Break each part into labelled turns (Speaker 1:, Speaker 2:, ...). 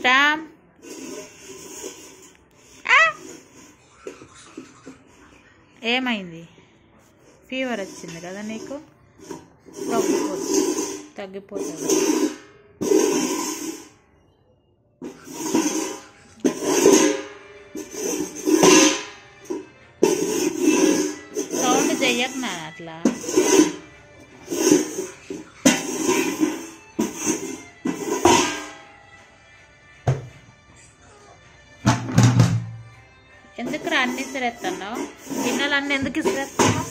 Speaker 1: శ్రామ్ ఆ! ఏమైంది ఫీవర్ వచ్చింది కదా నీకు తగ్గిపోతుంది తగ్గిపోతుంది సౌండ్ చెయ్యకు నా అట్లా ఎందుకు రా అన్ని ఇసిరేస్తున్నావు గిన్నెలు అన్ని ఎందుకు ఇసిరేస్తున్నావు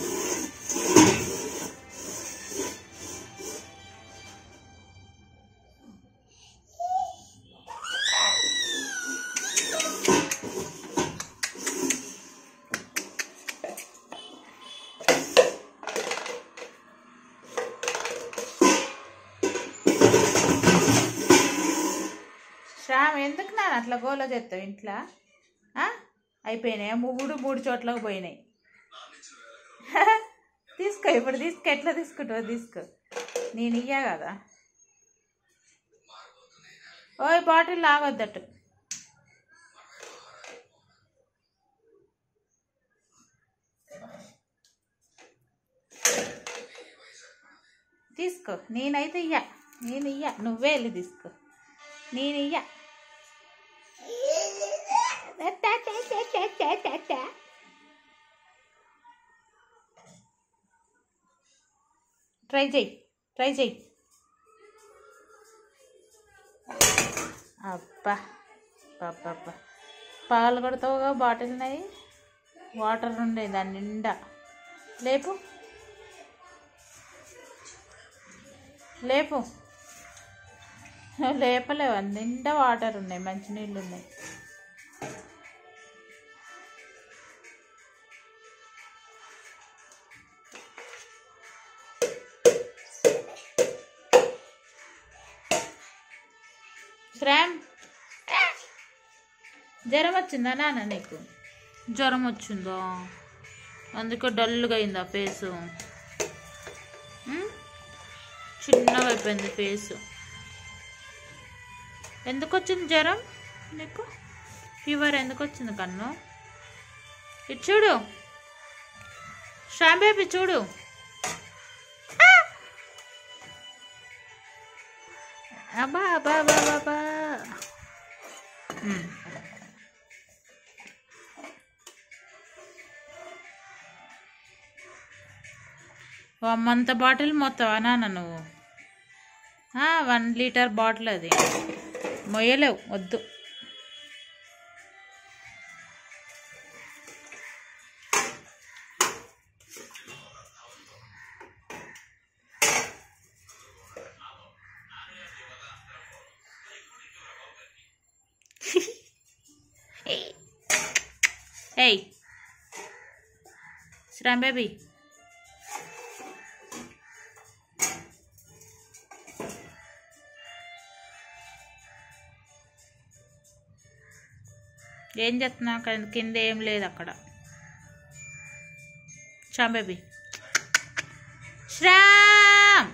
Speaker 1: శ్రామ్ ఎందుకు నాన్న అట్లా గోల చేస్తావు ఇంట్లో ఆ? అయిపోయినాయి మూడు మూడు చోట్లకు పోయినాయి తీసుకో ఇప్పుడు తీసుకో ఎట్లా తీసుకుంటావు తీసుకో నేను ఇయ్యా కదా ఓయ్ బాటిల్ లాగొద్దట్టు తీసుకో నేనైతే ఇయ్యా నేను ఇయ్యా నువ్వే వెళ్ళి తీసుకో నేను ఇయ్యా ట్రై చెయ్యి ట్రై చెయ్యి అబ్బా అబ్బా పాలు కొడతావుగా బాటిల్ ఉన్నాయి వాటర్ ఉండే దాని నిండా లేపు లేపు లేపలేవు నిండా వాటర్ ఉన్నాయి మంచినీళ్ళు ఉన్నాయి శ్రామ్ జ్వరం వచ్చిందా నాన్న నీకు జ్వరం వచ్చిందా అందుకే డల్గా అయిందా ఫేసు ఉమ్? చిన్నగా అయిపోయింది ఫేసు ఎందుకు వచ్చింది జ్వరం నీకు ఫీవర్ ఎందుకు వచ్చింది కన్ను ఇటు చూడు శ్యామ్ బేబీ చూడు ఆ! అబ్బా అబ్బా అబ్బా అబ్బా, అబ్బా ఉమ్. అమ్మంత బాటిల్ మొత్తం నాన్న నువ్వు ఆ, వన్ లీటర్ బాటిల్ అది మొయ్యలేవు వద్దు ఏయ్ శ్రామ్ బేబీ ఏం చేస్తున్నా కింద- కింద ఏం లేదు అక్కడ శ్రామ్ బేబీ శ్రామ్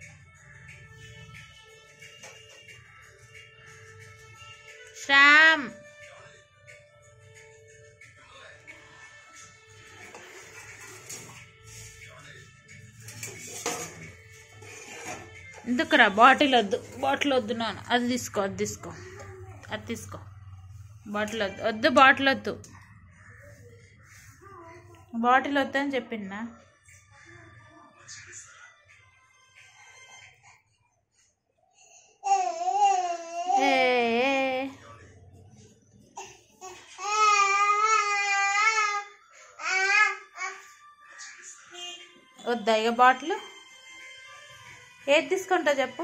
Speaker 1: శ్రామ్ ఎందుకురా బాటిల్ వద్దు బాటిల్ వద్దు నాన్న అది తీసుకో అది తీసుకో అది తీసుకో బాటిల్ వద్దు వద్దు బాటిల్ వద్దు బాటిల్ వద్దు అని చెప్పిందా ఏ, ఏ. వద్దా ఇక బాటిల్ ఏది తీసుకుంటావు చెప్పు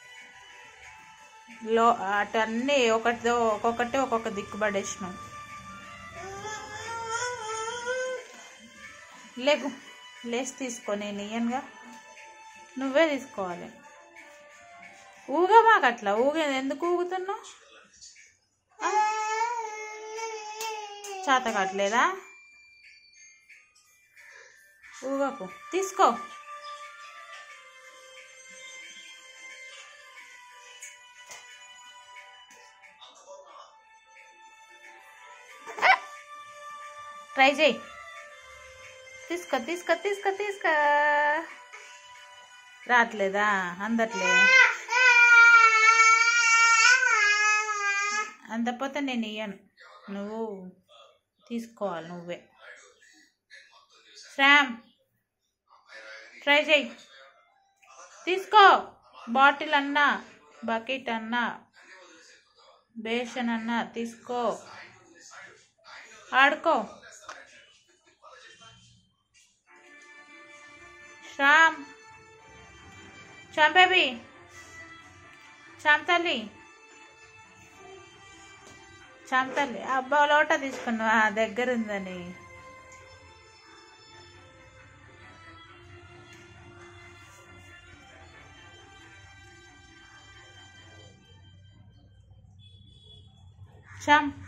Speaker 1: లో అటు అన్నీ ఒకటితో ఒక్కొక్కటి ఒక్కొక్క దిక్కు పడేసినాం లేకు లేచి తీసుకో నేను ఇయ్యనుగా నువ్వే తీసుకోవాలి ఊగా మాకు అట్లా ఊగే ఎందుకు ఊగుతున్నావు చేత కావట్లేదా ఊగకు తీసుకో ట్రై చేయి తీసుకో తీసుకో తీసుకో తీసుకో రావట్లేదా అందట్లే అందపోతే నేను ఇయ్యను నువ్వు తీసుకోవాలి నువ్వే శ్యామ్ ట్రై చేయి తీసుకో బాటిల్ అన్నా బకెట్ అన్నా బేషన్ అన్నా తీసుకో ఆడుకో శ్యామ్ శ్యామ్ బేబీ శ్యామ్ తల్లి శ్యామ్ తల్లి అబ్బా లోట తీసుకున్నావా దగ్గర ఉందని శ్యామ్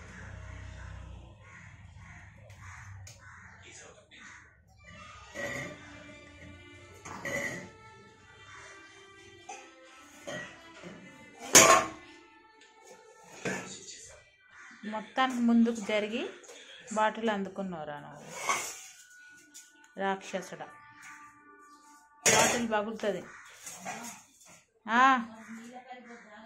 Speaker 1: మొత్తానికి ముందుకు జరిగి బాటిల్ అందుకున్నావురా నువ్వు రాక్షసుడా బాటిల్ పగులుతుంది